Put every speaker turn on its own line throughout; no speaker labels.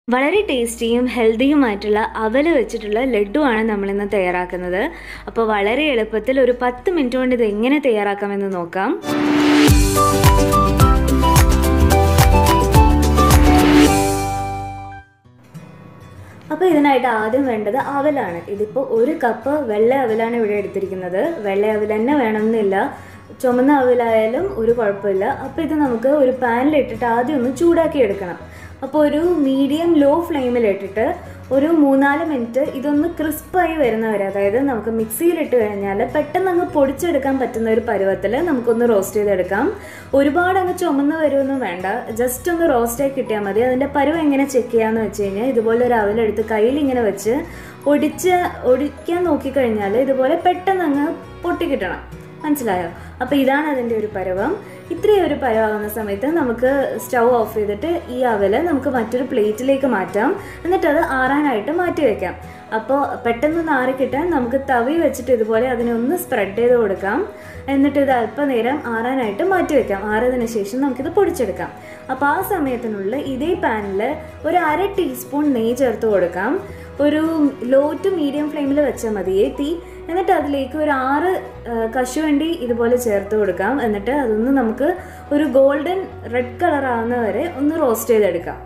വളരെ ടേസ്റ്റിയും ഹെൽത്തിയുമായിട്ടുള്ള അവൽ വെച്ചിട്ടുള്ള ലഡുവാണ് നമ്മളിന്ന് തയ്യാറാക്കുന്നത് അപ്പോൾ വളരെ എളുപ്പത്തിൽ ഒരു പത്ത് മിനിറ്റ് കൊണ്ട് ഇത് എങ്ങനെ തയ്യാറാക്കാമെന്ന് നോക്കാം അപ്പോൾ ഇതിനായിട്ട് ആദ്യം വേണ്ടത് അവലാണ് ഇതിപ്പോൾ ഒരു കപ്പ് വെള്ള അവലാണ് ഇവിടെ എടുത്തിരിക്കുന്നത് വെള്ള അവൽ തന്നെ വേണമെന്നില്ല ചുമന്ന അവലായാലും ഒരു കുഴപ്പമില്ല അപ്പോൾ ഇത് നമുക്ക് ഒരു പാനിലിട്ടിട്ട് ആദ്യം ഒന്ന് ചൂടാക്കി എടുക്കണം അപ്പോൾ ഒരു മീഡിയം ലോ ഫ്ലെയിമിലിട്ടിട്ട് ഒരു മൂന്നാല് മിനിറ്റ് ഇതൊന്ന് ക്രിസ്പായി വരുന്നവരെ അതായത് നമുക്ക് മിക്സിയിലിട്ട് കഴിഞ്ഞാൽ പെട്ടെന്ന് അങ്ങ് പൊടിച്ചെടുക്കാൻ പറ്റുന്ന ഒരു പരുവത്തിൽ നമുക്കൊന്ന് റോസ്റ്റ് ചെയ്തെടുക്കാം ഒരുപാട് അങ്ങ് ചുമന്ന് വരുമൊന്നും വേണ്ട ജസ്റ്റ് ഒന്ന് റോസ്റ്റായി കിട്ടിയാൽ മതി അതിൻ്റെ പരുവം എങ്ങനെ ചെക്ക് ചെയ്യാമെന്ന് വെച്ച് കഴിഞ്ഞാൽ ഇതുപോലെ ഒരു അവലെടുത്ത് കയ്യിൽ ഇങ്ങനെ വെച്ച് ഒടിച്ച് ഒടിക്കാൻ നോക്കിക്കഴിഞ്ഞാൽ ഇതുപോലെ പെട്ടെന്ന് അങ്ങ് പൊട്ടിക്കിട്ടണം മനസ്സിലായോ അപ്പോൾ ഇതാണ് അതിൻ്റെ ഒരു പരുവം ഇത്രയും ഒരു പരുവാകുന്ന സമയത്ത് നമുക്ക് സ്റ്റൗ ഓഫ് ചെയ്തിട്ട് ഈ അവല് നമുക്ക് മറ്റൊരു പ്ലേറ്റിലേക്ക് മാറ്റാം എന്നിട്ട് അത് ആറാനായിട്ട് മാറ്റി വെക്കാം അപ്പോൾ പെട്ടെന്ന് ആറി കിട്ടാൻ നമുക്ക് തവി വെച്ചിട്ട് ഇതുപോലെ അതിനെ ഒന്ന് സ്പ്രെഡ് ചെയ്ത് കൊടുക്കാം എന്നിട്ട് ഇത് അല്പനേരം ആറാനായിട്ട് മാറ്റി വെക്കാം ആറിയതിന് ശേഷം നമുക്കിത് പൊടിച്ചെടുക്കാം അപ്പോൾ ആ സമയത്തിനുള്ളിൽ ഇതേ പാനിൽ ഒരു അര ടീസ്പൂൺ നെയ്യ് ചേർത്ത് കൊടുക്കാം ഒരു ലോ ടു മീഡിയം ഫ്ലെയിമിൽ വെച്ചാൽ മതിയേ തീ എന്നിട്ട് അതിലേക്ക് ഒരു ആറ് കശുവണ്ടി ഇതുപോലെ ചേർത്ത് കൊടുക്കാം എന്നിട്ട് അതൊന്ന് നമുക്ക് ഒരു ഗോൾഡൻ റെഡ് കളർ ആവുന്ന വരെ ഒന്ന് റോസ്റ്റ് ചെയ്തെടുക്കാം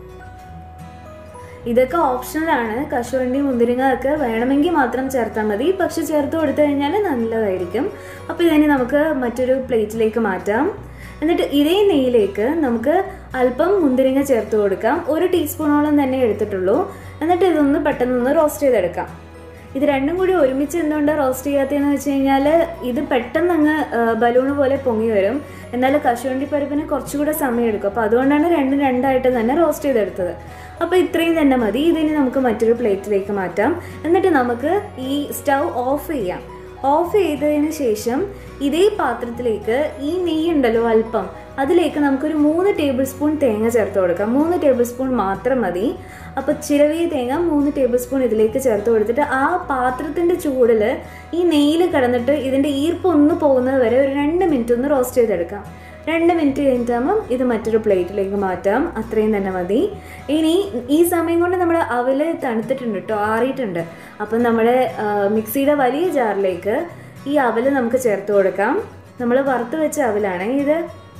ഇതൊക്കെ ഓപ്ഷണലാണ് കശുവണ്ടി മുന്തിരിങ്ങ ഒക്കെ വേണമെങ്കിൽ മാത്രം ചേർത്താൽ മതി പക്ഷെ ചേർത്ത് കൊടുത്തു കഴിഞ്ഞാൽ നല്ലതായിരിക്കും അപ്പോൾ ഇതിനെ നമുക്ക് മറ്റൊരു പ്ലേറ്റിലേക്ക് മാറ്റാം എന്നിട്ട് ഇതേ നെയ്യിലേക്ക് നമുക്ക് അല്പം മുന്തിരിങ്ങ ചേർത്ത് കൊടുക്കാം ഒരു ടീസ്പൂണോളം തന്നെ എടുത്തിട്ടുള്ളൂ എന്നിട്ട് ഇതൊന്ന് പെട്ടെന്നൊന്ന് റോസ്റ്റ് ചെയ്തെടുക്കാം ഇത് രണ്ടും കൂടി ഒരുമിച്ച് എന്തുകൊണ്ട് റോസ്റ്റ് ചെയ്യാത്തതെന്ന് വെച്ച് കഴിഞ്ഞാൽ ഇത് പെട്ടെന്ന് അങ്ങ് ബലൂണ് പോലെ പൊങ്ങി വരും എന്നാൽ കശുവണ്ടി പരിപ്പിന് കുറച്ചുകൂടെ സമയം എടുക്കും അപ്പോൾ അതുകൊണ്ടാണ് രണ്ടും രണ്ടായിട്ട് തന്നെ റോസ്റ്റ് ചെയ്തെടുത്തത് അപ്പോൾ ഇത്രയും തന്നെ മതി ഇതിന് നമുക്ക് മറ്റൊരു പ്ലേറ്റിലേക്ക് മാറ്റാം എന്നിട്ട് നമുക്ക് ഈ സ്റ്റൗ ഓഫ് ചെയ്യാം ഓഫ് ചെയ്തതിന് ശേഷം ഇതേ പാത്രത്തിലേക്ക് ഈ നെയ്യുണ്ടല്ലോ അല്പം അതിലേക്ക് നമുക്കൊരു മൂന്ന് ടേബിൾ സ്പൂൺ തേങ്ങ ചേർത്ത് കൊടുക്കാം മൂന്ന് ടേബിൾ സ്പൂൺ മാത്രം മതി അപ്പോൾ ചിരവിയ തേങ്ങ മൂന്ന് ടേബിൾ സ്പൂൺ ഇതിലേക്ക് ചേർത്ത് കൊടുത്തിട്ട് ആ പാത്രത്തിൻ്റെ ചൂടിൽ ഈ നെയ്യിൽ കിടന്നിട്ട് ഇതിൻ്റെ ഈർപ്പം ഒന്ന് പോകുന്നത് വരെ ഒരു രണ്ട് മിനിറ്റ് ഒന്ന് റോസ്റ്റ് ചെയ്തെടുക്കാം രണ്ട് മിനിറ്റ് കഴിഞ്ഞിട്ടാകുമ്പം ഇത് മറ്റൊരു പ്ലേറ്റിലേക്ക് മാറ്റാം അത്രയും തന്നെ മതി ഇനി ഈ സമയം കൊണ്ട് നമ്മുടെ അവല് തണുത്തിട്ടുണ്ട് കേട്ടോ ആറിയിട്ടുണ്ട് അപ്പം നമ്മുടെ മിക്സിയുടെ വലിയ ജാറിലേക്ക് ഈ അവല് നമുക്ക് ചേർത്ത് കൊടുക്കാം നമ്മൾ വറുത്ത് വെച്ച അവലാണ് ഇത്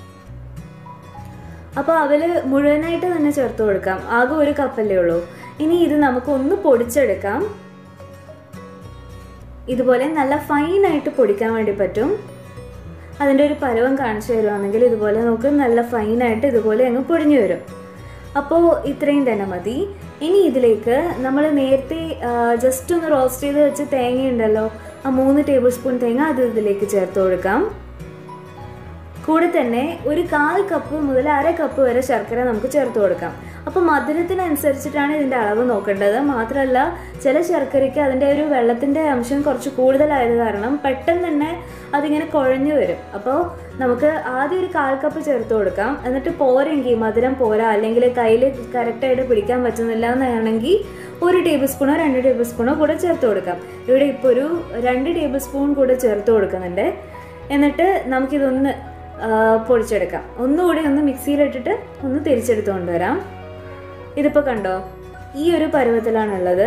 അപ്പോൾ അവല് മുഴുവനായിട്ട് തന്നെ ചേർത്ത് കൊടുക്കാം ആകെ ഒരു കപ്പല്ലേ ഉള്ളൂ ഇനി ഇത് നമുക്ക് ഒന്ന് പൊടിച്ചെടുക്കാം ഇതുപോലെ നല്ല ഫൈനായിട്ട് പൊടിക്കാൻ വേണ്ടി പറ്റും അതിൻ്റെ ഒരു പരുവം കാണിച്ചു തരുവാണെങ്കിൽ ഇതുപോലെ നമുക്ക് നല്ല ഫൈനായിട്ട് ഇതുപോലെ അങ്ങ് പൊടിഞ്ഞു വരും അപ്പോൾ ഇത്രയും തന്നെ മതി ഇനി ഇതിലേക്ക് നമ്മൾ നേരത്തെ ജസ്റ്റ് ഒന്ന് റോസ്റ്റ് ചെയ്ത് വെച്ച് തേങ്ങയുണ്ടല്ലോ ആ മൂന്ന് ടേബിൾ സ്പൂൺ തേങ്ങ അത് ഇതിലേക്ക് ചേർത്ത് കൊടുക്കാം കൂടെ തന്നെ ഒരു കാൽ കപ്പ് മുതൽ അര കപ്പ് വരെ ശർക്കര നമുക്ക് ചേർത്ത് കൊടുക്കാം അപ്പോൾ മധുരത്തിനനുസരിച്ചിട്ടാണ് ഇതിൻ്റെ അളവ് നോക്കേണ്ടത് മാത്രമല്ല ചില ശർക്കരയ്ക്ക് അതിൻ്റെ ഒരു വെള്ളത്തിൻ്റെ അംശം കുറച്ച് കൂടുതലായത് കാരണം പെട്ടെന്ന് തന്നെ അതിങ്ങനെ കുഴഞ്ഞു വരും അപ്പോൾ നമുക്ക് ആദ്യം ഒരു കാൽ കപ്പ് ചേർത്ത് കൊടുക്കാം എന്നിട്ട് പോരെങ്കിൽ മധുരം പോരാ അല്ലെങ്കിൽ കയ്യിൽ കറക്റ്റായിട്ട് പിടിക്കാൻ പറ്റുന്നില്ല എന്നാണെങ്കിൽ ഒരു ടേബിൾ സ്പൂണോ രണ്ട് ടേബിൾ സ്പൂണോ കൂടെ ചേർത്ത് കൊടുക്കാം ഇവിടെ ഇപ്പോൾ ഒരു രണ്ട് ടേബിൾ സ്പൂൺ കൂടെ ചേർത്ത് കൊടുക്കുന്നുണ്ട് എന്നിട്ട് നമുക്കിതൊന്ന് പൊടിച്ചെടുക്കാം ഒന്നുകൂടി ഒന്ന് മിക്സിയിലിട്ടിട്ട് ഒന്ന് തിരിച്ചെടുത്ത് കൊണ്ടുവരാം ഇതിപ്പോൾ കണ്ടോ ഈ ഒരു പരുവത്തിലാണുള്ളത്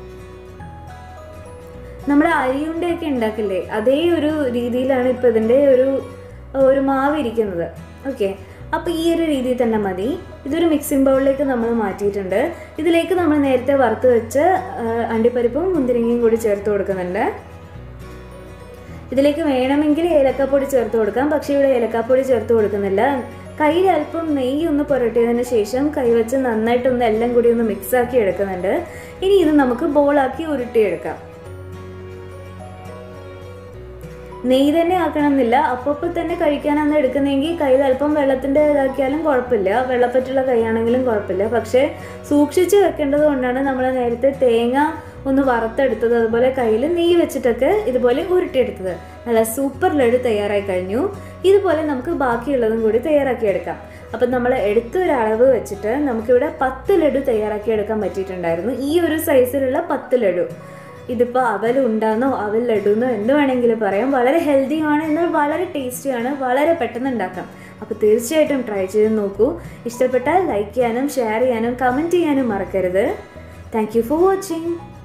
നമ്മുടെ അരിയുണ്ടയൊക്കെ ഉണ്ടാക്കില്ലേ അതേ ഒരു രീതിയിലാണ് ഇപ്പോൾ ഇതിൻ്റെ ഒരു ഒരു മാവ് ഇരിക്കുന്നത് ഓക്കെ അപ്പോൾ ഈ ഒരു രീതിയിൽ തന്നെ മതി ഇതൊരു മിക്സിംഗ് ബൗളിലേക്ക് നമ്മൾ മാറ്റിയിട്ടുണ്ട് ഇതിലേക്ക് നമ്മൾ നേരത്തെ വറുത്ത് വെച്ച് അണ്ടിപ്പരിപ്പും മുന്തിരിങ്ങയും കൂടി ചേർത്ത് കൊടുക്കുന്നുണ്ട് ഇതിലേക്ക് വേണമെങ്കിൽ ഏലക്കാപ്പൊടി ചേർത്ത് കൊടുക്കാം പക്ഷേ ഇവിടെ ഏലക്കാപ്പൊടി ചേർത്ത് കൊടുക്കുന്നില്ല കയ്യിൽ അല്പം നെയ്യ് ഒന്ന് പുരട്ടിയതിന് ശേഷം കൈവച്ച് നന്നായിട്ടൊന്ന് എല്ലാം കൂടി ഒന്ന് മിക്സ് ആക്കി എടുക്കുന്നുണ്ട് ഇനി ഇത് നമുക്ക് ബോളാക്കി ഉരുട്ടിയെടുക്കാം നെയ്യ് തന്നെ ആക്കണമെന്നില്ല അപ്പോൾ തന്നെ കഴിക്കാനാണ് എടുക്കുന്നതെങ്കിൽ കയ്യിൽ അല്പം വെള്ളത്തിൻ്റെ ഇതാക്കിയാലും കുഴപ്പമില്ല വെള്ളപ്പറ്റുള്ള കൈയാണെങ്കിലും കുഴപ്പമില്ല പക്ഷേ സൂക്ഷിച്ച് വെക്കേണ്ടത് കൊണ്ടാണ് നമ്മൾ നേരത്തെ തേങ്ങ ഒന്ന് വറുത്തെടുത്തത് അതുപോലെ കയ്യിൽ നെയ്യ് വെച്ചിട്ടൊക്കെ ഇതുപോലെ ഉരുട്ടിയെടുത്തത് നല്ല സൂപ്പർ ലഡു തയ്യാറായി കഴിഞ്ഞു ഇതുപോലെ നമുക്ക് ബാക്കിയുള്ളതും കൂടി തയ്യാറാക്കി എടുക്കാം അപ്പം നമ്മൾ എടുത്ത ഒരു അളവ് വെച്ചിട്ട് നമുക്കിവിടെ പത്ത് ലഡു തയ്യാറാക്കി എടുക്കാൻ പറ്റിയിട്ടുണ്ടായിരുന്നു ഈ ഒരു സൈസിലുള്ള പത്ത് ലഡു ഇതിപ്പോൾ അവൽ ഉണ്ടാന്നോ അവൽ ലഡുന്നോ എന്ത് വേണമെങ്കിലും പറയാം വളരെ ഹെൽത്തിയുമാണ് എന്നാൽ വളരെ ടേസ്റ്റിയാണ് വളരെ പെട്ടെന്ന് ഉണ്ടാക്കാം അപ്പോൾ തീർച്ചയായിട്ടും ട്രൈ ചെയ്ത് നോക്കൂ ഇഷ്ടപ്പെട്ടാൽ ലൈക്ക് ചെയ്യാനും ഷെയർ ചെയ്യാനും കമൻറ്റ് ചെയ്യാനും മറക്കരുത് താങ്ക് യു ഫോർ വാച്ചിങ്